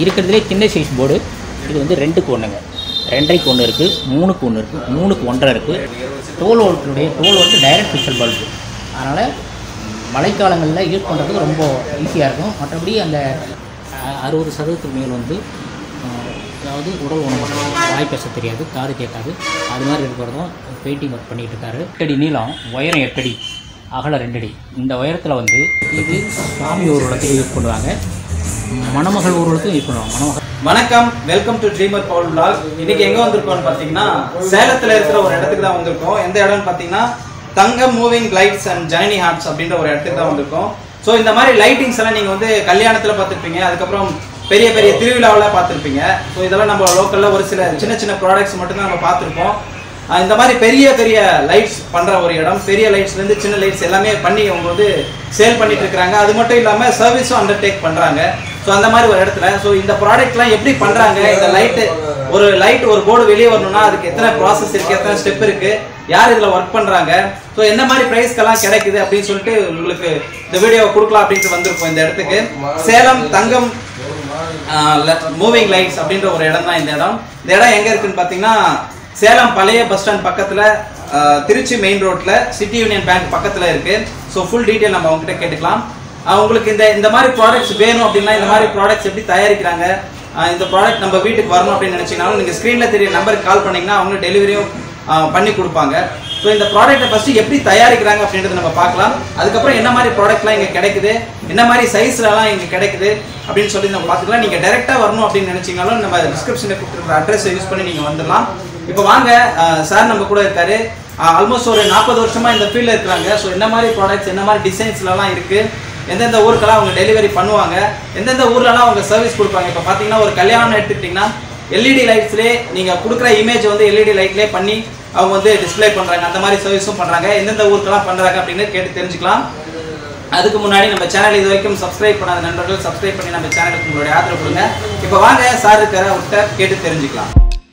இருக்கிறதுலே சின்ன size board இது வந்து ரெண்டுக்கு ஒன்றுங்க ரெண்டரைக்கு ஒன்று இருக்குது மூணுக்கு ஒன்று இருக்குது மூணுக்கு ஒன்றரை இருக்குது டோல் வோல்ட்டுடைய டோல் வோல்ட்டு டைரக்ட் பிக்சல் பல்பு அதனால் மழைக்காலங்களில் யூஸ் பண்ணுறதுக்கு ரொம்ப ஈஸியாக இருக்கும் மற்றபடி அந்த அஹ், அறுபது சதவீதத்துக்கு மேல் வந்து அஹ், அதாவது உடல் உணவு வாய் பேச தெரியாது காது கேட்காது அது மாதிரி இருக்கிறதும் பெயிண்டிங் ஒர்க் பண்ணிகிட்டு இருக்காரு எட்டடி நீளம் உயரம் எட்டடி அகலம் ரெண்டடி இந்த உயரத்தில் வந்து இது சாமி ஊர்வலத்துக்கு யூஸ் பண்ணுவாங்க மணமகள் ஊர்வலத்துக்கும் யூஸ் பண்ணுவாங்க மணமகள் வணக்கம் welcome to dreamer bowl vlog இன்னைக்கு எங்க வந்திருக்கோம்னு பாத்தீங்கன்னா சேலத்துல இருக்கிற ஒரு இடத்துக்கு தான் வந்திருக்கோம் எந்த இடம்னு பாத்தீங்கன்னா Thangam moving lights and Janani hearts அப்படின்ற ஒரு இடத்துக்கு தான் வந்திருக்கோம் ஸோ இந்த மாதிரி லைட்டிங்ஸ் எல்லாம் நீங்க வந்து கல்யாணத்துல பார்த்திருப்பீங்க அதுக்கப்புறம் பெரிய பெரிய திருவிழாவில் பார்த்துருப்பீங்க ஸோ இதெல்லாம் நம்ம லோக்கல்ல ஒரு சில சின்ன சின்ன ப்ராடக்ட்ஸ் மட்டும் தான் நம்ம பார்த்துருப்போம் ஆஹ் இந்த மாதிரி பெரிய பெரிய லைட்ஸ் பண்ற ஒரு இடம் பெரிய லைட்ஸ்ல இருந்து சின்ன லைட்ஸ் எல்லாமே பண்ணி அவங்க வந்து சேல் பண்ணிட்டு இருக்காங்க அது மட்டும் இல்லாம சர்வீஸும் அண்டர்டேக் பண்றாங்க ஸோ அந்த மாதிரி ஒரு இடத்துல ஸோ இந்த ப்ராடக்ட்லாம் எப்படி பண்றாங்க இந்த லைட் ஒரு லைட் ஒரு போர்டு வெளியே வரணும்னா அதுக்கு எத்தனை ப்ராசஸ் இருக்கு எத்தனை ஸ்டெப் இருக்கு யார் இதுல ஒர்க் பண்றாங்க ஸோ என்ன மாதிரி ப்ரைஸ்க்கெல்லாம் கிடைக்குது அப்படின்னு சொல்லிட்டு உங்களுக்கு இந்த வீடியோவை கொடுக்கலாம் அப்படின்ட்டு வந்திருக்கோம் இந்த இடத்துக்கு சேலம் தங்கம் மூவிங் லைட்ஸ் அப்படின்ற ஒரு இடம் தான் இந்த இடம் இந்த இடம் எங்க இருக்குன்னு பாத்தீங்கன்னா சேலம் பழைய பஸ் ஸ்டாண்ட் பக்கத்துல ஆஹ், திருச்சி மெயின் ரோட்ல சிட்டி யூனியன் பேங்க் பக்கத்துல இருக்கு ஸோ ஃபுல் டீட்டெயில் நம்ம அவங்ககிட்ட கேட்டுக்கலாம் ஆஹ், உங்களுக்கு இந்த இந்த மாதிரி ப்ராடக்ட்ஸ் வேணும் அப்படின்னா இந்த மாதிரி ப்ராடக்ட்ஸ் எப்படி தயாரிக்கிறாங்க ஆஹ், இந்த ப்ராடக்ட் நம்ம வீட்டுக்கு வரணும் அப்படின்னு நினைச்சீங்கனாலும் நீங்க ஸ்க்ரீன்ல தெரிய நம்பருக்கு கால் பண்ணீங்கன்னா அவங்க டெலிவரியும் பண்ணி கொடுப்பாங்க ஸோ இந்த ப்ராடக்ட்டை ஃபர்ஸ்ட் எப்படி தயாரிக்கிறாங்க அப்படின்றத நம்ம பார்க்கலாம் அதுக்கப்புறம் என்ன மாதிரி ப்ராடக்ட்லாம் இங்கே கிடைக்குது என்ன மாதிரி சைஸ்லலாம் இங்கே கிடைக்குது அப்படின்னு சொல்லி நம்ம பார்த்துக்கலாம் நீங்கள் டேரெக்டாக வரணும் அப்படின்னு நினச்சிங்கனாலும் நம்ம டிஸ்கிரிப்ஷனில் கொடுத்துருக்க அட்ரஸை யூஸ் பண்ணி நீங்கள் வந்துடலாம் இப்போ வாங்க சார் நம்ம கூட இருக்காரு ஆல்மோஸ்ட் ஒரு நாற்பது வருஷமா இந்த ஃபீல்டில் இருக்கிறாங்க ஸோ என்ன மாதிரி ப்ராடக்ட்ஸ் என்ன மாதிரி டிசைன்ஸ்லலாம் இருக்குது எந்தெந்த ஊருக்கெல்லாம் அவங்க டெலிவரி பண்ணுவாங்க எந்தெந்த ஊர்லலாம் அவங்க சர்வீஸ் கொடுப்பாங்க இப்போ பார்த்தீங்கன்னா ஒரு கல்யாணம் எடுத்துக்கிட்டிங்கன்னா எல்இடி லைட்ஸ்லேயே நீங்கள் கொடுக்குற இமேஜ் வந்து எல்இடி லைட்லேயே பண்ணி அவங்க வந்து டிஸ்ப்ளே பண்ணுறாங்க அந்த மாதிரி சர்வீஸும் பண்ணுறாங்க எந்தெந்த ஊருக்கெல்லாம் பண்ணுறாங்க அப்படின்னு கேட்டு தெரிஞ்சுக்கலாம் அதுக்கு முன்னாடி நம்ம சேனல் இது வரைக்கும் சப்ஸ்கிரைப் பண்ணாத நண்பர்கள் சப்ஸ்கிரைப் பண்ணி நம்ம சேனலுக்கு உங்களுடைய ஆதரவு கொடுங்க இப்போ வாங்க சார் இருக்கிற அவர்கிட்ட கேட்டு தெரிஞ்சுக்கலாம்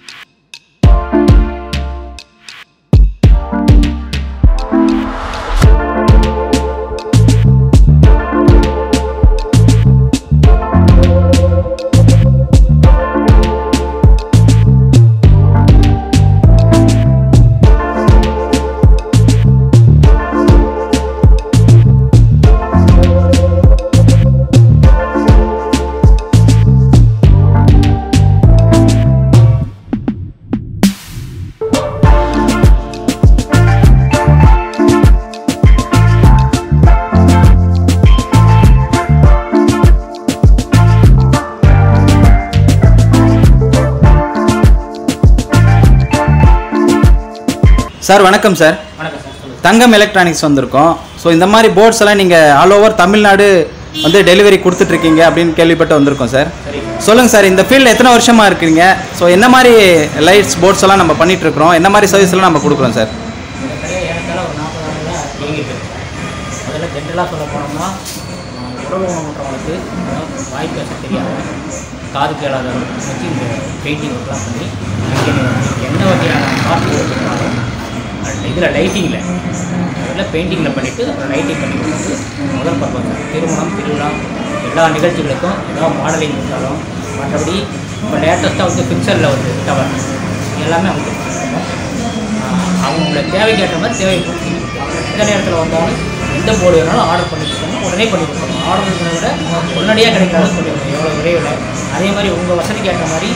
சார் வணக்கம் சார் வணக்கம் சார் சொல்லுங்கள் தங்கம் எலக்ட்ரானிக்ஸ் வந்திருக்கோம் ஸோ இந்த மாதிரி போர்ட்ஸ் எல்லாம் நீங்கள் ஆல் ஓவர் தமிழ்நாடு வந்து டெலிவரி கொடுத்துட்ருக்கீங்க அப்படின்னு கேள்விப்பட்டு வந்திருக்கோம் சார் சரி சொல்லுங்கள் சார் இந்த ஃபீல்டில் எத்தனை வருஷமாக இருக்கிறீங்க ஸோ என்ன மாதிரி லைட்ஸ் போர்ட்ஸ் எல்லாம் நம்ம பண்ணிட்டு இருக்கிறோம் என்ன மாதிரி சர்வீஸ் எல்லாம் நம்ம கொடுக்குறோம் சார் இந்த கடையை ஏறத்தாழ ஒரு நாற்பது ஆண்டுகளாக இயங்கிட்டு இருக்கு முதல்ல ஜென்ரலாக சொல்ல போனோம்னா ஆஹ், உடல் ஊனமுற்றவங்களுக்கு அதாவது வாய் பேச தெரியாத காது கேளாதவங்களுக்கு வச்சு இந்த பெயிண்டிங் ஒர்க்லாம் பண்ணி இங்கே என்ன வகையான பார்த்து கொடுத்துருந்தாலும் இதில் லைட்டிங்கில் அதில் பெயிண்டிங்கில் பண்ணிவிட்டு அப்புறம் லைட்டிங் பண்ணி கொடுத்து முதல் பர்பஸ் திருமணம் திருவிழா எல்லா நிகழ்ச்சிகளுக்கும் ஏதாவது மாடலிங் கொடுத்தாலும் மற்றபடி இப்போ லேட்டஸ்ட்டாக வந்து பிக்சரில் வந்து கவர் எல்லாமே அவங்க கொடுத்துருக்காங்க ஆஹ் அவங்களோட தேவைக்கு ஏற்ற மாதிரி தேவை பூர்த்தி எந்த நேரத்தில் வந்தாலும் எந்த போர்டு வேணாலும் ஆர்டர் பண்ணி கொடுத்தோம்னா உடனே பண்ணி கொடுத்தோம் ஆர்டர் இருக்கிறத விட உடனடியாக கிடைக்காத சொல்லி எவ்வளோ விரைவில் அதே மாதிரி உங்கள் வசதிக்கு ஏற்ற மாதிரி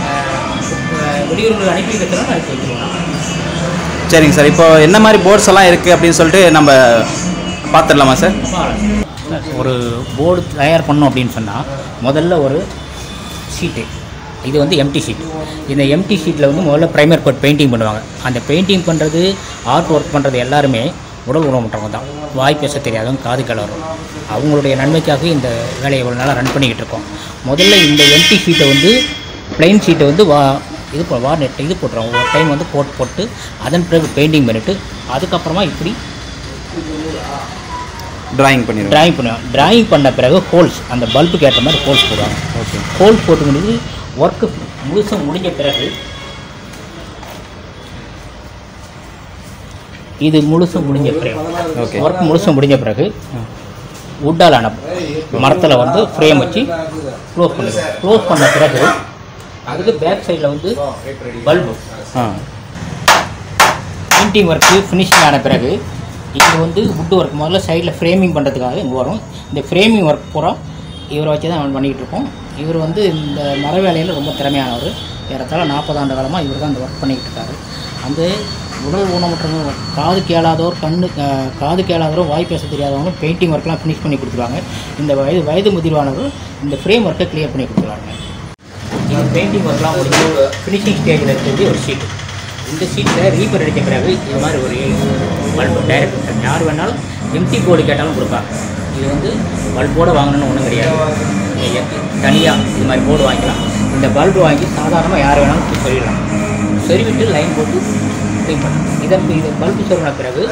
ஆஹ் வெளியூர்களுக்கு அனுப்பி வைக்கிறோம் அனுப்பி வைக்கிறோம் சரிங்க சார் இப்போ என்ன மாதிரி போர்ட்ஸ் எல்லாம் இருக்குது அப்படின்னு சொல்லிட்டு நம்ம பார்த்துடலாமா சார் ரொம்ப அழகு. ஒரு போர்டு தயார் பண்ணோம் அப்படின்னு சொன்னால் முதல்ல ஒரு ஷீட்டு இது வந்து எம்டி ஷீட் இந்த எம்டி ஷீட்டில் வந்து முதல்ல ப்ரைமர் கோட் பெயிண்டிங் பண்ணுவாங்க அந்த பெயிண்டிங் பண்ணுறது ஆர்ட் ஒர்க் பண்ணுறது எல்லாருமே உடல் ஊனமுற்றவங்க தான் வாய் பேச தெரியாதவங்க காது கலரும் அவங்களுடைய நன்மைக்காக இந்த வேலையை இவ்வளோ நாளாக ரன் பண்ணிக்கிட்டு இருக்கோம் முதல்ல இந்த எம்டி ஷீட்டை வந்து பிளைன் ஷீட்டை வந்து வா இது போ வார் நெட் இது போட்டுருவோம் ஒரு டைம் வந்து கோட் போட்டு அதன் பிறகு பெயிண்டிங் பண்ணிவிட்டு அதுக்கப்புறமா இப்படி டிராயிங் பண்ணிடுவோம் டிராயிங் பண்ணுவாங்க டிராயிங் பண்ண பிறகு ஹோல்ஸ் அந்த பல்புக்கு ஏற்ற மாதிரி ஹோல்ஸ் போடுவாங்க ஓகே ஹோல்ஸ் போட்டு முடிஞ்சு ஒர்க்கு முழுசும் முடிஞ்ச பிறகு இது முழுசும் முடிஞ்ச பிறகு Okay. ஒர்க் முழுசும் முடிஞ்ச பிறகு உட்டால் ஆன மரத்தில் வந்து ஃப்ரேம் வச்சு க்ளோஸ் பண்ணி க்ளோஸ் பண்ண பிறகு அதுக்கு பேக் சைடில் வந்து பல்பு ஆ பெயிண்டிங் ஒர்க்கு ஃபினிஷிங் ஆன பிறகு இங்கே வந்து வுட் ஒர்க் முதல்ல சைடில் ஃப்ரேமிங் பண்ணுறதுக்காக இங்கே வரும் இந்த ஃப்ரேமிங் ஒர்க் பூரா இவரை வச்சு தான் அவன் பண்ணிக்கிட்டு இருக்கோம் இவர் வந்து இந்த மர வேலையில் ரொம்ப திறமையானவர் ஏறத்தாழ நாற்பது ஆண்டு காலமாக இவர் தான் இந்த ஒர்க் பண்ணிக்கிட்டு இருக்காரு அந்த உடல் ஊனமுற்றவங்க காது கேளாதோர் கண்ணு அஹ், காது கேளாதவரும் வாய் பேச தெரியாதவங்களும் பெயிண்டிங் ஒர்க்லாம் ஃபினிஷ் பண்ணி கொடுத்துருவாங்க இந்த வயது வயது முதிர்வானவர் இந்த ஃப்ரேம் ஒர்க்கை கிளியர் பண்ணி கொடுத்துருவாங்க இது பெயிண்டிங் ஒர்க்லாம் முடிஞ்சு ஃபினிஷிங் ஸ்டேஜில் இருக்கிறது ஒரு ஷீட் இந்த ஷீட்டில் ரீப்பர் அடித்த பிறகு இது மாதிரி ஒரு பல்பு டைரக்ட் யார் வேணாலும் எம்டி போர்டு கேட்டாலும் கொடுப்பாங்க இது வந்து பல்போடு வாங்கணும்னு ஒன்றும் கிடையாது தனியாக இது மாதிரி போர்டு வாங்கிக்கலாம் இந்த பல்பு வாங்கி சாதாரணமாக யார் வேணாலும் தூக்கி சொல்லிடலாம் சொருவிட்டு லைன் போட்டு க்ளீன் பண்ணலாம் இதன் இது பல்பு சொருவின பிறகு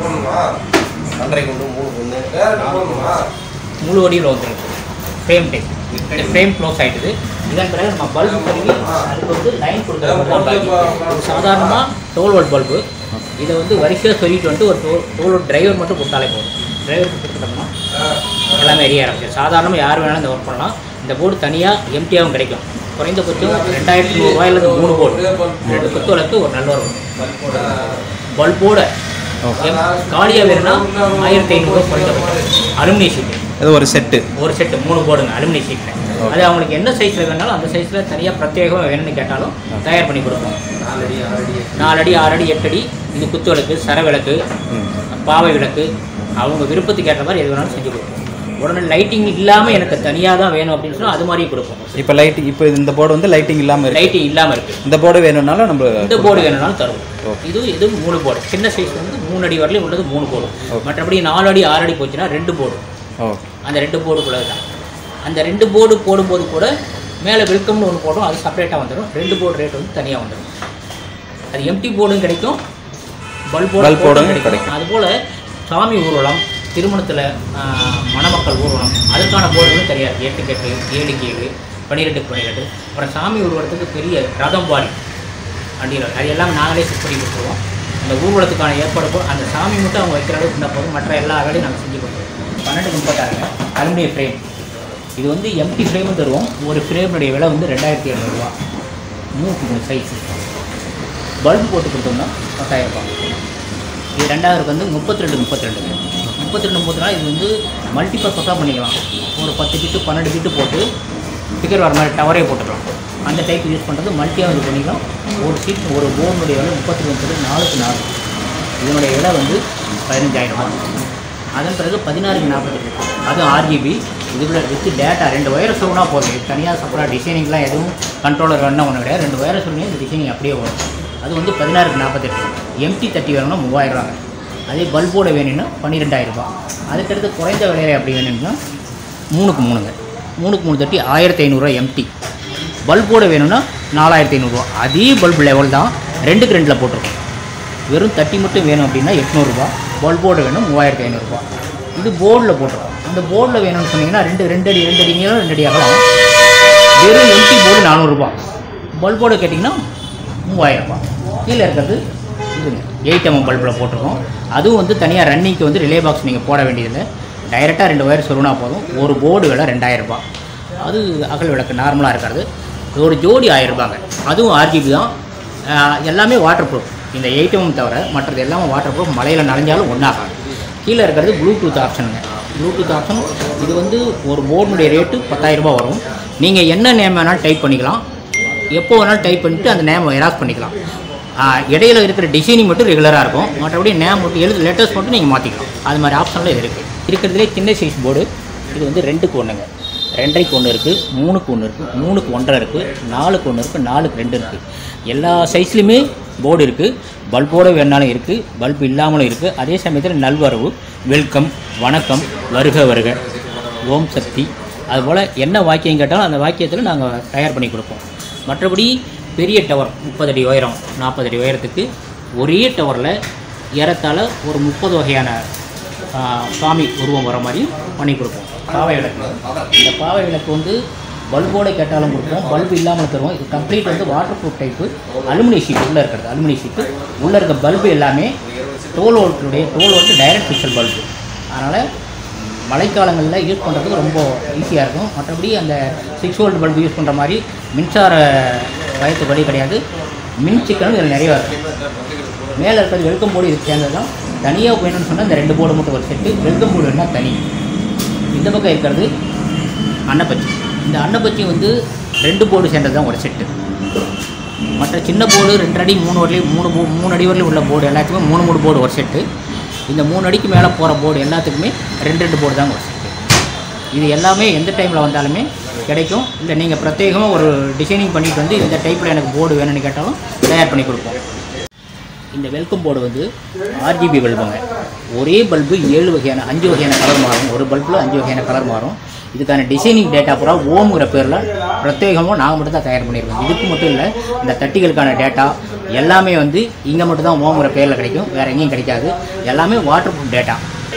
ஒன்றரை கொண்டு மூணு கொண்டு நாலு கொண்டு முழு வடிவில் வந்துருக்கு ஃப்ரேம் டைப் இந்த ஃப்ரேம் க்ளோஸ் ஆகிடுது இதன் பிறகு நம்ம பல்பு கருவி அதுக்கு வந்து லைன் கொடுக்குறது சாதாரணமாக டோல் வோல்ட் பல்பு இதை வந்து வரிசையாக சொல்லிட்டு வந்துட்டு ஒரு டோல் டோல் வோல்ட் டிரைவர் மட்டும் கொடுத்தாலே போதும் டிரைவர் கொடுத்துட்டோம்னா எல்லாமே எரிய ஆரம்பிச்சு சாதாரணமாக யார் வேணாலும் இந்த ஒர்க் பண்ணலாம் இந்த போர்டு தனியாக எம்டியாகவும் கிடைக்கும் குறைந்தபட்சம் ரெண்டாயிரத்தி நூறுரூவாயிலேருந்து மூணு போர்டு ரெண்டு குத்து விளக்கு ஒரு நல்ல ஒரு பல்போட காலியாக வேணும்னா ஆயிரத்தி ஐநூறுரூவா குறைந்தபட்சம் அலுமினிய ஷீட்டு இது ஒரு செட்டு ஒரு செட்டு மூணு போடுங்க அலுமினிய ஷீட்டில் அது அவங்களுக்கு என்ன சைஸில் வேணாலும் அந்த சைஸில் தனியாக பிரத்யேகமாக வேணும்னு கேட்டாலும் தயார் பண்ணி கொடுப்போம் நாலடி ஆறடி நாலு அடி ஆறு அடி எட்டு அடி இது குத்து விளக்கு சர விளக்கு பாவை விளக்கு அவங்க விருப்பத்துக்கு ஏற்ற மாதிரி எது வேணாலும் செஞ்சு கொடுப்போம் உடனே லைட்டிங் இல்லாமல் எனக்கு தனியாக தான் வேணும் அப்படின்னு சொன்னால் அது மாதிரியும் கொடுப்போம் இப்போ லைட் இப்போ இந்த போர்டு வந்து லைட்டிங் இல்லாமல் இருக்கு லைட்டிங் இல்லாமல் இருக்குது இந்த போர்டு வேணும்னாலும் நம்ம இந்த போர்டு வேணும்னாலும் தருவோம் ஓகே. இது இது மூணு போர்டு சின்ன சைஸ் வந்து மூணு அடி வரலையும் உள்ளது மூணு போர்டு மற்றபடி நாலு அடி ஆறு அடி போச்சுன்னா ரெண்டு போர்டு ஓகே அந்த ரெண்டு போர்டுக்குள்ளே தான் அந்த ரெண்டு போர்டு போடும்போது கூட மேலே வெல்கம்னு ஒன்று போடும் அது செப்பரேட்டாக வந்துடும் ரெண்டு போர்டு ரேட் வந்து தனியாக வந்துடும் அது எம்டி போர்டும் கிடைக்கும் பல்ப் Bulb board போர்டும் உம் கிடைக்கும் கிடைக்கும். அதுபோல் சாமி ஊர்வலம் திருமணத்தில் மணமக்கள் ஊர்வலம் அதுக்கான போர்டுகளும் கிடையாது எட்டுக்கு எட்டு ஏழுக்கு ஏழு பன்னிரெண்டுக்கு பன்னிரெண்டு அப்புறம் சாமி ஊர்வலத்துக்கு பெரிய ரதம் பாடி வண்டியில் அது எல்லாம் நாங்களே செட் பண்ணி கொடுத்துருவோம் அந்த ஊர்வலத்துக்கான ஏற்பாடு போ- அந்த சாமி மட்டும் அவங்க வைக்கிற அளவுக்கு இருந்தால் போதும் மற்ற எல்லா வேலையும் நாங்கள் செஞ்சு கொடுத்துருவோம் பன்னெண்டு முப்பத்தாறுங்க அலுமினிய ஃப்ரேம் இது வந்து எம்டி ஃப்ரேமும் தருவோம் ஒரு ஃப்ரேமுடைய விலை வந்து ரெண்டாயிரத்தி எழுநூறுவா மூக்கு மூணு சைஸ் பல்பு போட்டு கொடுத்தோம்னா பத்தாயிரம் ரூபாய் இது ரெண்டாயிரம் வந்து முப்பத்தி ரெண்டு முப்பத்தி ரெண்டுங்க முப்பத்தி ரெண்டு முப்பத்தி நாலு இது வந்து மல்டிபர்பஸாக பண்ணிக்கலாம் ஒரு பத்து பிட்டு பன்னெண்டு பிட்டு போட்டு ஸ்டிக்கர் வர மாதிரி டவரே போட்டுக்கலாம் அந்த டைப் யூஸ் பண்ணுறது மல்டியாக இது பண்ணிக்கலாம் ஒரு சீட் ஒரு போர்னுடைய விலை முப்பத்தி முப்பது நாலுக்கு நாலு இதனுடைய விலை வந்து பதினஞ்சாயிரம் ரூபாய் அதன் பிறகு பதினாறுக்கு நாற்பத்தெட்டு அதுவும் ஆர்ஜிபி இதுக்குள்ள வித்து டேட்டா ரெண்டு ஒயர் சொல்லணும்னா போதும் இது தனியாக செப்பரேட் டிசைனிங்லாம் எதுவும் கண்ட்ரோலர் வேணும்னா ஒன்று கிடையாது ரெண்டு ஒயர் சொல்லி இந்த டிசைனிங் அப்படியே வரும் அது வந்து பதினாறுக்கு நாற்பத்தெட்டு எம்டி தட்டி வேணும்னா மூவாயிரம் அதே பல்போட வேணும்னா பன்னிரெண்டாயிரம் ரூபாய் அதுக்கடுத்து குறைந்த விலையில அப்படி வேணும்னா மூணுக்கு மூணுங்க மூணுக்கு மூணு தட்டி ஆயிரத்தி ஐநூறுரூவா எம்டி பல்போட வேணும்னா நாலாயிரத்தி ஐநூறுரூவா அதே பல்ப் லெவல் தான் ரெண்டுக்கு ரெண்டில் போட்டிருக்கோம் வெறும் தட்டி மட்டும் வேணும் அப்படின்னா எட்நூறுபா பல்போர்டு வேணும் மூவாயிரத்தி ஐநூறுரூபா இது போர்டில் போட்டிருக்கோம் அந்த போர்டில் வேணும்னு சொன்னீங்கன்னா ரெண்டு ரெண்டு அடி ரெண்டு அடி நீளம் ரெண்டு அடி அகலம் வெறும் எம்டி போர்டு நானூறுரூபா பல்போர்டு கேட்டிங்கன்னா மூவாயிரம் ரூபாய் கீழே இருக்கிறது இதுங்க எயிட் எம்எம் பல்பில் போட்டிருக்கோம் அதுவும் வந்து தனியாக ரன்னிங்க்கு வந்து ரிலே பாக்ஸ் நீங்கள் போட வேண்டியதில்லை டைரெக்டாக ரெண்டு ஒயர் சொருனா போதும் ஒரு போர்டு விலை ரெண்டாயிரம் ரூபாய் அது அகல் விளக்கு நார்மலாக இருக்கிறது ஒரு ஜோடி ஆயிரம் ரூபாங்க அதுவும் ஆர்ஜிபி தான் ஆஹ் எல்லாமே வாட்டர் ப்ரூஃப் இந்த எயிட்டும் தவிர மற்றது எல்லாமே வாட்டர் ப்ரூஃப் மழையில் நனைஞ்சாலும் ஒன்றாகாது கீழே இருக்கிறது ப்ளூடூத் ஆப்ஷனுங்க ப்ளூடூத் ஆப்ஷன் இது வந்து ஒரு போர்டுனுடைய ரேட்டு பத்தாயிரம் ரூபாய் வரும் நீங்கள் என்ன நேம் வேணாலும் டைப் பண்ணிக்கலாம் எப்போ வேணாலும் டைப் பண்ணிவிட்டு அந்த நேம் எராஸ் பண்ணிக்கலாம் ஆஹ் இடையில இருக்கிற டிசைனிங் மட்டும் ரெகுலராக இருக்கும் மற்றபடி நேம் மட்டும் எழுது லெட்டர்ஸ் மட்டும் நீங்கள் மாற்றிக்கலாம் அது மாதிரி ஆப்ஷனில் இது இருக்குது இருக்கிறதுலே சின்ன சைஸ் போர்டு இது வந்து ரெண்டுக்கு ஒன்றுங்க ரெண்டரைக்கு ஒன்று இருக்குது மூணுக்கு ஒன்று இருக்குது மூணுக்கு ஒன்றரை இருக்குது நாலுக்கு ஒன்று இருக்குது நாலுக்கு ரெண்டு இருக்குது எல்லா சைஸ்லையுமே போர்டு இருக்குது பல்போட வேணாலும் இருக்குது பல்ப் இல்லாமலும் இருக்குது அதே சமயத்தில் நல்வரவு வெல்கம் வணக்கம் வருக வருக ஓம் சக்தி அதுபோல் என்ன வாக்கியம் கேட்டாலும் அந்த வாக்கியத்தில் நாங்கள் தயார் பண்ணி கொடுப்போம் மற்றபடி பெரிய டவர் முப்பது அடி உயரம் நாற்பது அடி உயரத்துக்கு ஒரே டவரில் ஏறத்தாழ ஒரு முப்பது வகையான ஆ, சாமி உருவம் வர மாதிரி பண்ணி கொடுப்போம் பாவை விளக்கு இந்த பாவை விளக்கு வந்து பல்போட கேட்டாலும் கொடுப்போம் பல்பு இல்லாமல் தருவோம் இது கம்ப்ளீட் வந்து வாட்டர் ப்ரூஃப் டைப்பு அலுமினிய ஷீட் உள்ளே இருக்கிறது அலுமினிய ஷீட்டு உள்ளே இருக்க பல்பு எல்லாமே டோல் வோல்ட்டுடைய டோல் வோல்ட்டு டைரக்ட் பிக்சல் பல்பு அதனால் மழைக்காலங்களில் யூஸ் பண்ணுறதுக்கு ரொம்ப ஈஸியாக இருக்கும் மற்றபடி அந்த சிக்ஸ் வோல்ட் பல்பு யூஸ் பண்ணுற மாதிரி மின்சார பயத்து வழி கிடையாது மின் சிக்கனும் இதில் நிறைய இருக்கும் மேலே இருக்கிறது வெல்கம் போர்டு இது சேர்ந்தது தான் தனியாக வேணும்னு சொன்னால் இந்த ரெண்டு போர்டு மட்டும் ஒரு செட்டு வெல்கம் போர்டு வேணால் தனி இந்த பக்கம் இருக்கிறது அன்னப்பச்சி இந்த அன்னப்பச்சி வந்து ரெண்டு போர்டு சேர்ந்தது தான் ஒரு செட்டு மற்ற சின்ன போர்டு ரெண்டு அடி மூணு வரலையும் மூணு போ- மூணு அடி வரலையும் உள்ள போர்டு எல்லாத்துக்குமே மூணு மூணு போர்டு ஒரு செட்டு இந்த மூணு அடிக்கு மேலே போகிற போர்டு எல்லாத்துக்குமே ரெண்டு ரெண்டு போர்டு தாங்க ஒரு செட்டு இது எல்லாமே எந்த டைமில் வந்தாலுமே கிடைக்கும் இல்லை நீங்கள் பிரத்யேகமாக ஒரு டிசைனிங் பண்ணிட்டு வந்து இந்த டைப்பில் எனக்கு போர்டு வேணும்னு கேட்டாலும் தயார் பண்ணி கொடுப்போம் இந்த வெல்கம் போர்டு வந்து ஆர்ஜிபி பல்புங்க ஒரே பல்பு ஏழு வகையான அஞ்சு வகையான கலர் மாறும் ஒரு பல்பில் அஞ்சு வகையான கலர் மாறும் இதுக்கான டிசைனிங் டேட்டா பூரா ஓம்ங்கிற பேரில் பிரத்யேகமாக நாங்கள் மட்டும் தான் தயார் பண்ணியிருக்கோம் இதுக்கு மட்டும் இல்லை இந்த தட்டிகளுக்கான டேட்டா எல்லாமே வந்து இங்கே மட்டும் தான் ஓம்ங்கிற பேரில் கிடைக்கும் வேறு எங்கேயும் கிடைக்காது எல்லாமே வாட்டர் ப்ரூஃப் டேட்டா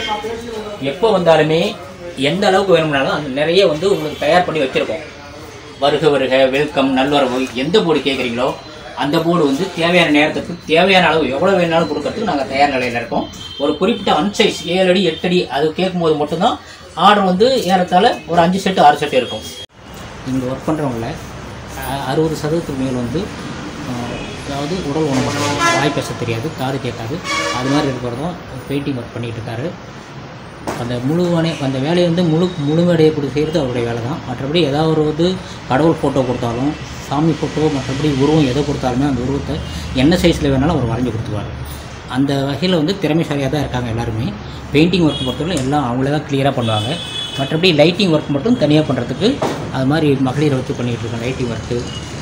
எப்போ வந்தாலுமே எந்த அளவுக்கு வேணும்னாலும் அந்த நிறைய வந்து உங்களுக்கு தயார் பண்ணி வச்சுருக்கோம் வருக வருக வெல்கம் நல்வரவு எந்த போர்டு கேட்குறீங்களோ அந்த போர்டு வந்து தேவையான நேரத்துக்கு தேவையான அளவு எவ்வளோ வேணாலும் கொடுக்கறதுக்கு நாங்கள் தயார் நிலையில் இருக்கோம் ஒரு குறிப்பிட்ட அன்சைஸ் ஏழு அடி எட்டு அடி அது கேட்கும்போது மட்டும்தான் ஆர்டர் வந்து ஏறத்தாழ ஒரு அஞ்சு செட்டு ஆறு செட்டு இருக்கும் இங்கே ஒர்க் பண்ணுறவங்கள அறுபது சதவீதத்துக்கு மேல் வந்து அஹ், அதாவது உடல் ஊனமுற்ற வாய் பேச தெரியாது காது கேட்காது அது மாதிரி இருக்கிறதும் பெயிண்டிங் ஒர்க் பண்ணிகிட்டு இருக்காரு அந்த முழுவனே அந்த வேலையை வந்து முழு முழுவடையை கொடு செய்கிறது அவருடைய வேலை தான் மற்றபடி ஏதாவது ஒரு வந்து கடவுள் ஃபோட்டோ கொடுத்தாலும் சாமி ஃபோட்டோ மற்றபடி உருவம் எதை கொடுத்தாலுமே அந்த உருவத்தை என்ன சைஸில் வேணாலும் அவர் வரைஞ்சி கொடுத்துருவார் அந்த வகையில் வந்து திறமைசாலியாக தான் இருக்காங்க எல்லாருமே பெயிண்டிங் ஒர்க் பொறுத்தவரை எல்லாம் அவங்களே தான் கிளியராக பண்ணுவாங்க மற்றபடி லைட்டிங் ஒர்க் மட்டும் தனியாக பண்ணுறதுக்கு அது மாதிரி மகளிரை வச்சு பண்ணிகிட்டு இருக்கோம் லைட்டிங் ஒர்க்கு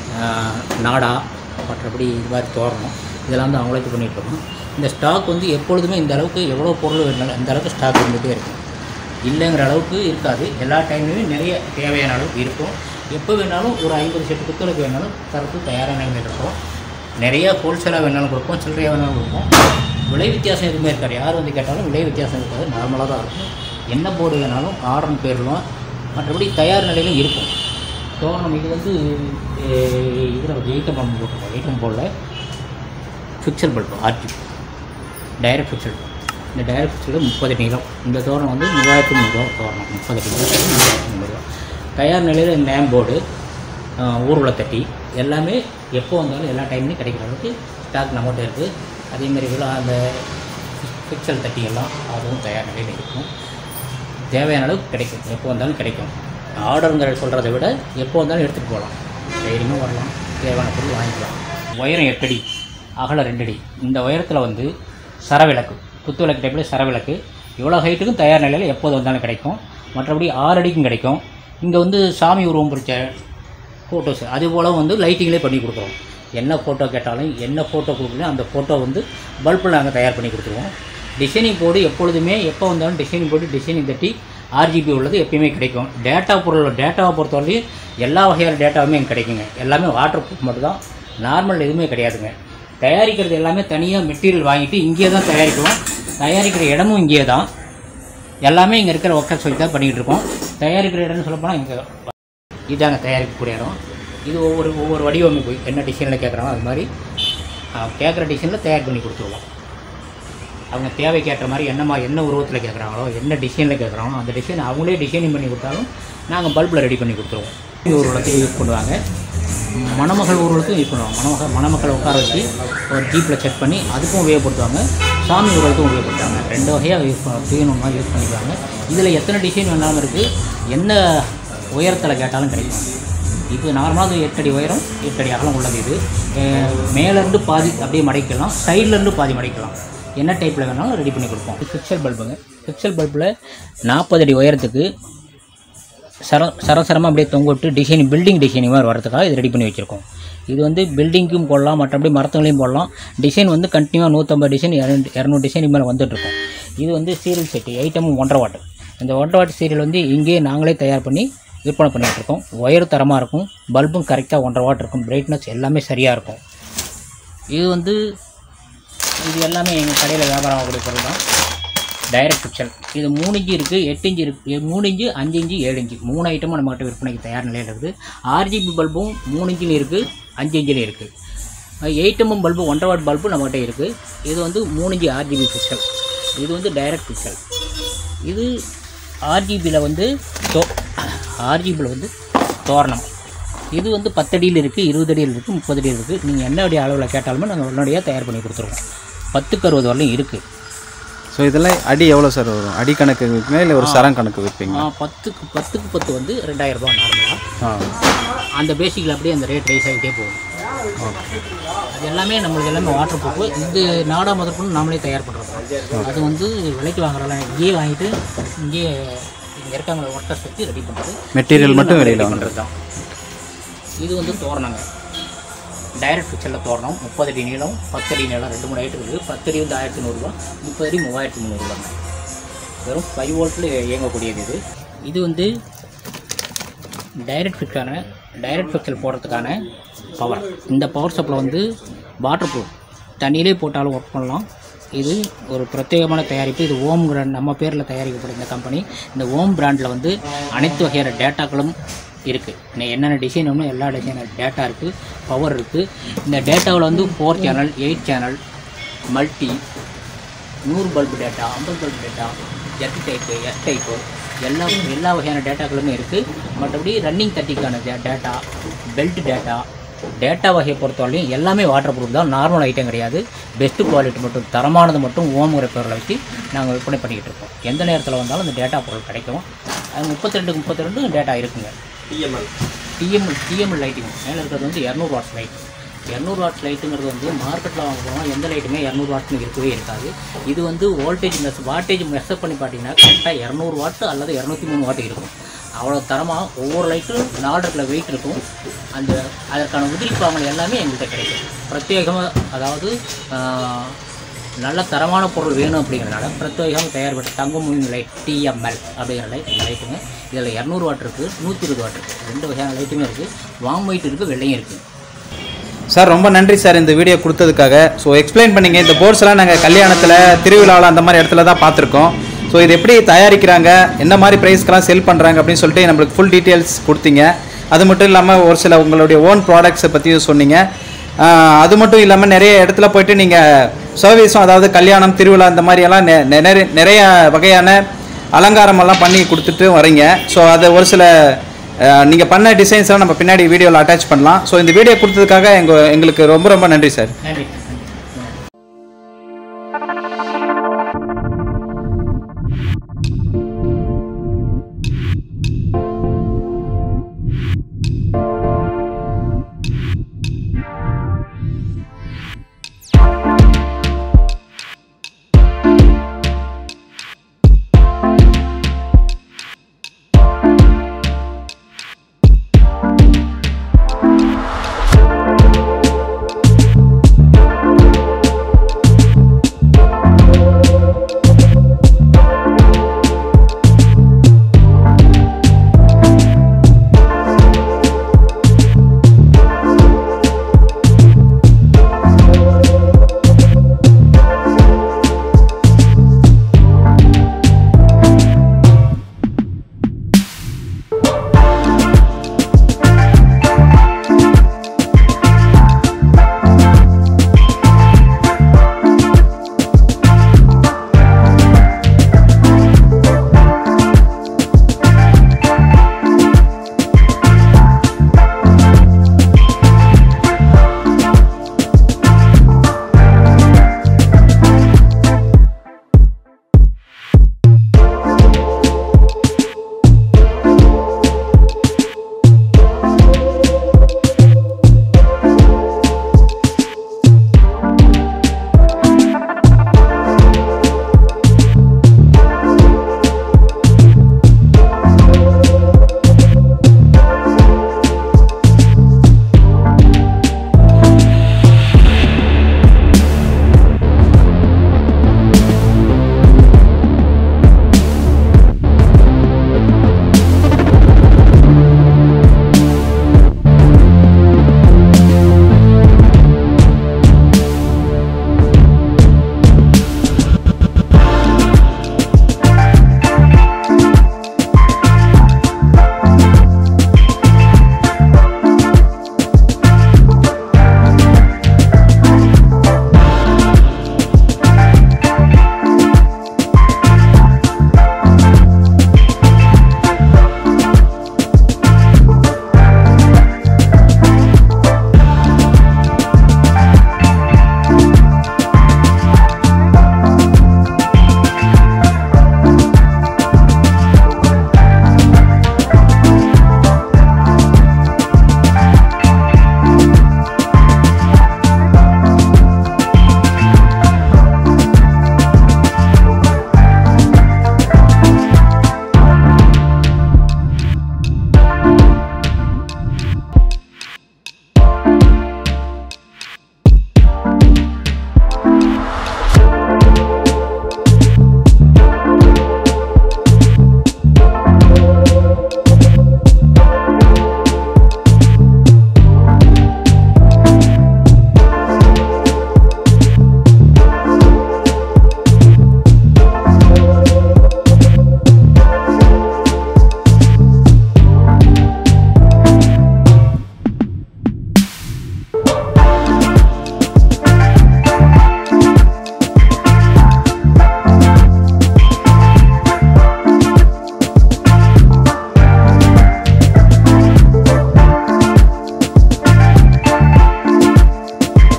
நாடா மற்றபடி இது மாதிரி தோரணம் இதெல்லாம் வந்து அவங்களே வச்சு பண்ணிகிட்டு இருக்கோம் இந்த ஸ்டாக் வந்து எப்பொழுதுமே இந்த அளவுக்கு எவ்வளோ பொருள் வேணாலும் அந்த அளவுக்கு ஸ்டாக் இருந்துகிட்டே இருக்கும் இல்லைங்கிற அளவுக்கு இருக்காது எல்லா டைம்லையுமே நிறைய தேவையான அளவுக்கு இருக்கும் எப்போ வேணாலும் ஒரு ஐம்பது செட்டு குத்தலுக்கு வேணாலும் தரத்து தயாரான நிலைமையில் இருக்கும் நிறைய ஹோல்சேலாக வேணாலும் கொடுப்போம் சில்லறையாக வேணாலும் கொடுப்போம் விலை வித்தியாசம் எதுவுமே இருக்காது யார் வந்து கேட்டாலும் விலை வித்தியாசம் இருக்காது நார்மலாக தான் இருக்கும் என்ன போர்டு வேணாலும் ஆர்டர்னு பேர்லாம் மற்றபடி தயார் நிலையிலும் இருக்கும் தோரணம் இது வந்து இதில் எயிட்டம் பல்ப் போட்டிருக்கோம் எயிட்டம் போர்டில் ஃபிக்சல் பல்பு ஆர்டி டைரக்ட் ஃபிக்சல் இந்த டைரக்ட் ஃபிக்சல் முப்பது நீளம் இந்த தோரணம் வந்து மூவாயிரத்து முந்நூறுரூவா தோரணம் முப்பது நீளம் மூவாயிரத்து முந்நூறுரூவா தயார் நிலையில் நேம் போர்டு ஊர்வல தட்டி எல்லாமே எப்போ வந்தாலும் எல்லா டைம்லையும் கிடைக்கிற அளவுக்கு ஸ்டாக் நம்மகிட்ட இருக்குது அதேமாதிரி விழா அந்த ஃபிக்சல் தட்டி எல்லாம் அதுவும் தயார் நிலையில் இருக்கும் தேவையான அளவுக்கு கிடைக்கும் எப்போ வந்தாலும் கிடைக்கும் ஆர்டருங்கிற சொல்கிறத விட எப்போ வந்தாலும் எடுத்துகிட்டு போகலாம் தைரியமாக வரலாம் தேவையான பொருள் வாங்கிக்கலாம் உயரம் எட்டடி அகலம் ரெண்டடி இந்த உயரத்தில் வந்து சரவிளக்கு குத்து விளக்கு டைப்பில் சரவிளக்கு இவ்வளோ ஹைட்டுக்கும் தயார் நிலையில் எப்போது வந்தாலும் கிடைக்கும் மற்றபடி ஆறு அடிக்கும் கிடைக்கும் இங்கே வந்து சாமி உருவம் பிடிச்ச ஃபோட்டோஸ் அது போல் வந்து லைட்டிங்லேயே பண்ணி கொடுக்குறோம் என்ன ஃபோட்டோ கேட்டாலும் என்ன ஃபோட்டோ கொடுக்கலையும் அந்த ஃபோட்டோ வந்து பல்பில் நாங்கள் தயார் பண்ணி கொடுத்துருவோம் டிசைனிங் போர்டு எப்பொழுதுமே எப்போ வந்தாலும் டிசைனிங் போர்டு டிசைனிங் தட்டி ஆர்ஜிபி உள்ளது எப்பயுமே கிடைக்கும் டேட்டா பொருள் டேட்டாவை பொறுத்தவரையும் எல்லா வகையான டேட்டாவுமே இங்கே கிடைக்குங்க எல்லாமே வாட்டர் ப்ரூஃப் மட்டும் தான் நார்மல் எதுவுமே கிடையாதுங்க தயாரிக்கிறது எல்லாமே தனியாக மெட்டீரியல் வாங்கிட்டு இங்கேயே தான் தயாரிக்குவோம் தயாரிக்கிற இடமும் இங்கேயே தான் எல்லாமே இங்கே இருக்கிற ஒர்க்கர்ஸ் வச்சு தான் பண்ணிக்கிட்டு இருக்கோம் தயாரிக்கிற இடம்னு சொல்லப்போனால் இங்கே இதாங்க தயாரிக்கக்கூடிய இடம் இது ஒவ்வொரு ஒவ்வொரு வடிவமைப்பு என்ன டிசைனில் கேட்குறாங்களோ அது மாதிரி கேட்குற டிசைனில் தயார் பண்ணி கொடுத்துருவோம் அவங்க தேவைக்கேற்ற மாதிரி என்ன மாதிரி என்ன உருவத்தில் கேட்குறாங்களோ என்ன டிசைனில் கேட்குறாங்களோ அந்த டிசைன் அவங்களே டிசைனிங் பண்ணி கொடுத்தாலும் நாங்கள் பல்பில் ரெடி பண்ணி கொடுத்துருவோம் இது ஊர்வலத்தையும் யூஸ் பண்ணுவாங்க மணமகள் ஊர்வலத்தையும் யூஸ் பண்ணுவாங்க மணமகள் மணமக்களை உட்கார வச்சு ஒரு ஜீப்பில் செட் பண்ணி அதுக்கும் உபயோகப்படுத்துவாங்க சாமி ஊர்வலத்துக்கும் உபயோகப்படுத்துவாங்க ரெண்டு வகையாக யூஸ் பண்ண தூயணுமா யூஸ் பண்ணிக்குவாங்க இதில் எத்தனை டிசைன் வேணாலும் இருக்குது என்ன உயரத்தில் கேட்டாலும் கிடைக்கும் இது நார்மலாக எட்டடி உயரம் எட்டடி அகலம் உள்ளது இது அஹ் மேலேருந்து பாதி அப்படியே மடைக்கலாம் சைட்லேருந்து பாதி மடைக்கலாம் என்ன டைப்பில் வேணாலும் ரெடி பண்ணி கொடுப்போம் பிக்சல் பல்புங்க பிக்சல் பல்பில் நாற்பது அடி உயரத்துக்கு சர சரசரமாக அப்படியே தொங்க விட்டு டிசைனிங் பில்டிங் டிசைனிங் மாதிரி வரதுக்காக இது ரெடி பண்ணி வச்சுருக்கோம் இது வந்து பில்டிங்க்கும் போடலாம் மற்றபடி மரத்துங்களையும் போடலாம் டிசைன் வந்து கண்டினியூவாக நூற்றம்பது டிசைன் இரநூறு இரநூறு டிசைன் மேலே வந்துட்டுருக்கும் இது வந்து சீரியல் செட்டு ஐட்டமும் ஒன்றரை வாட்டு இந்த ஒன்றரை வாட் சீரியல் வந்து இங்கேயே நாங்களே தயார் பண்ணி விற்பனை பண்ணிகிட்டு இருக்கோம் ஒயர் தரமாக இருக்கும் பல்பும் கரெக்டாக ஒன்றரை வாட் இருக்கும் பிரைட்னஸ் எல்லாமே சரியாக இருக்கும் இது வந்து இது எல்லாமே எங்கள் கடையில் வியாபாரம் ஆகக்கூடிய பொருள் தான் டைரக்ட் பிக்சல் இது மூணு இன்ச்சு இருக்குது எட்டு இன்ச்சு இருக்குது மூணு இன்ச்சு அஞ்சு இன்ச்சு ஏழு இன்ச்சு மூணு ஐட்டமும் நம்மகிட்ட விற்பனைக்கு தயார் நிலையில் இருக்குது ஆர்ஜிபி பல்பும் மூணு இன்ச்சில் இருக்குது அஞ்சு இன்ச்சில் இருக்குது எயிட்டமும் பல்பு ஒன்றரை வாட் பல்பு நம்மகிட்ட இருக்குது இது வந்து மூணு இன்ச்சு ஆர்ஜிபி பிக்சல் இது வந்து டைரக்ட் பிக்சல் இது ஆர்ஜிபியில் வந்து தோ ஆர்ஜிபியில் வந்து தோரணம் இது வந்து பத்தடியில் இருக்குது இருபது அடியில் இருக்குது முப்பது அடியில் இருக்குது நீங்கள் என்ன அடி அளவில் கேட்டாலுமே நாங்கள் உடனடியாக தயார் பண்ணி கொடுத்துருவோம் பத்துக்கு அறுபது வரலையும் இருக்குது ஸோ இதெல்லாம் அடி எவ்வளோ சார் வரும் அடி கணக்கு விற்பீங்க இல்லை ஒரு சரம் கணக்கு விற்பீங்க பத்துக்கு பத்துக்கு பத்து வந்து ரெண்டாயிரம் ரூபாய் நார்மலாக ஆ அந்த பேசிக்கில் அப்படியே அந்த ரேட் ரைஸ் ஆகிட்டே போகும் அது எல்லாமே நம்மளுக்கு எல்லாமே வாட்டர் ப்ரூஃபு இந்த நாடா முதற்கொண்டு நாமளே தயார் பண்ணுறோம் அது வந்து விலைக்கு வாங்குறதெல்லாம் இங்கேயே வாங்கிட்டு இங்கேயே இங்கே இருக்காங்கள ஒர்க்கர்ஸ் வச்சு ரெடி பண்ணுறது மெட்டீரியல் மட்டும் வெளியில் பண்ணுறது தான் இது வந்து தோரணங்க டைரக்ட் ஃபிக்சரில் தோரணம் முப்பது அடி நீளம் பத்து அடி நீளம் ரெண்டு மூணு ஐட்டு இருக்குது பத்து அடி வந்து ஆயிரத்தி நூறுரூவா முப்பது அடி மூவாயிரத்தி முந்நூறுரூவாங்க வெறும் ஃபைவ் வோல்ட்டில் இயங்கக்கூடியது இது இது வந்து டைரக்ட் ஃபிக்ஸான டைரக்ட் ஃபிக்சல் போடுறதுக்கான பவர் இந்த பவர் சப்ளை வந்து வாட்டர் ப்ரூஃப் தண்ணியிலே போட்டாலும் ஒர்க் பண்ணலாம் இது ஒரு பிரத்யேகமான தயாரிப்பு இது ஓம் பிராண்ட் நம்ம பேரில் தயாரிக்கப்படும் இந்த கம்பெனி இந்த ஓம் பிராண்டில் வந்து அனைத்து வகையான டேட்டாக்களும் இருக்குது என்னென்ன டிசைன் வேணுமோ எல்லா டிசைன டேட்டா இருக்குது பவர் இருக்குது இந்த டேட்டாவில் வந்து four channel eight channel multi நூறு பல்பு டேட்டா ஐம்பது bulb data jet type S type எல்லா எல்லா வகையான டேட்டாக்களுமே இருக்குது மற்றபடி ரன்னிங் தட்டிக்கான டேட்டா பெல்ட் டேட்டா டேட்டா வகையை பொறுத்தவரையும் எல்லாமே வாட்டர் ப்ரூஃப் தான் நார்மல் ஐட்டம் கிடையாது பெஸ்ட்டு குவாலிட்டி மட்டும் தரமானது மட்டும் ஓமுங்கிற பேரில் வச்சு நாங்கள் விற்பனை பண்ணிக்கிட்டு இருக்கோம் எந்த நேரத்தில் வந்தாலும் அந்த டேட்டா பொருள் கிடைக்கும் அது முப்பத்தி ரெண்டு முப்பத்தி ரெண்டு டேட்டா இருக்குங்க டிஎம்எல் டிஎம்எல் டிஎம்எல் லைட்டிங் மேலே இருக்கிறது வந்து இரநூறு வாட்ஸ் லைட் இரநூறு வாட்ஸ் லைட்டுங்கிறது வந்து மார்க்கெட்டில் வாங்க போனால் எந்த லைட்டுமே இரநூறு வாட்ஸ்னு இருக்கவே இருக்காது இது வந்து வோல்டேஜ் மெஸ் வாட்டேஜ் மெஷர் பண்ணி பார்த்தீங்கன்னா கரெக்டாக இரநூறு வாட்டு அல்லது இரநூத்தி மூணு வாட்டு இருக்கும் அவ்வளோ தரமாக ஒவ்வொரு லைட்டும் நாலு வெயிட் இருக்கும் அந்த அதற்கான உதிரி பாகங்கள் எல்லாமே எங்கள்கிட்ட கிடைக்கும் பிரத்யேகமாக அதாவது ஆஹ், நல்ல தரமான பொருள் வேணும் அப்படிங்கிறனால பிரத்யேகம் தயார்பட்ட தங்கம் மூவிங் லைட் டிஎம்எல் அப்படிங்கிற லைட் இந்த லைட்டுங்க இதில் இரநூறு வாட் இருக்குது நூற்றி இருபது வாட் இருக்குது ரெண்டு வகையான லைட்டுமே இருக்குது வாம் ஒயிட் இருக்குது வெள்ளையும் இருக்குது சார் ரொம்ப நன்றி சார் இந்த வீடியோ கொடுத்ததுக்காக ஸோ எக்ஸ்பிளைன் பண்ணீங்க இந்த போர்ட்ஸ்லாம் நாங்கள் கல்யாணத்தில் திருவிழாவில் அந்த மாதிரி இடத்துல தான் பார்த்துருக்கோம் ஸோ இது எப்படி தயாரிக்கிறாங்க என்ன மாதிரி ப்ரைஸ்க்கெலாம் செல் பண்ணுறாங்க அப்படின்னு சொல்லிட்டு நம்மளுக்கு ஃபுல் டீட்டெயில்ஸ் கொடுத்தீங்க அது மட்டும் இல்லாமல் ஒரு சில உங்களுடைய ஓன் ப்ராடக்ட்ஸை பற்றியும் சொன்னீங்க ஆஹ் அது மட்டும் இல்லாமல் நிறைய இடத்துல போயிட்டு நீங்கள் சர்வீஸும் அதாவது கல்யாணம் திருவிழா இந்த மாதிரியெல்லாம் நெ- நெ- நிறைய நிறைய வகையான அலங்காரமெல்லாம் பண்ணி கொடுத்துட்டு வரீங்க ஸோ அதை ஒரு சில நீங்கள் பண்ண டிசைன்ஸ்லாம் நம்ம பின்னாடி வீடியோவில் அட்டாச் பண்ணலாம் ஸோ இந்த வீடியோ கொடுத்ததுக்காக எங்கள் எங்களுக்கு ரொம்ப ரொம்ப நன்றி சார் நன்றி நன்றி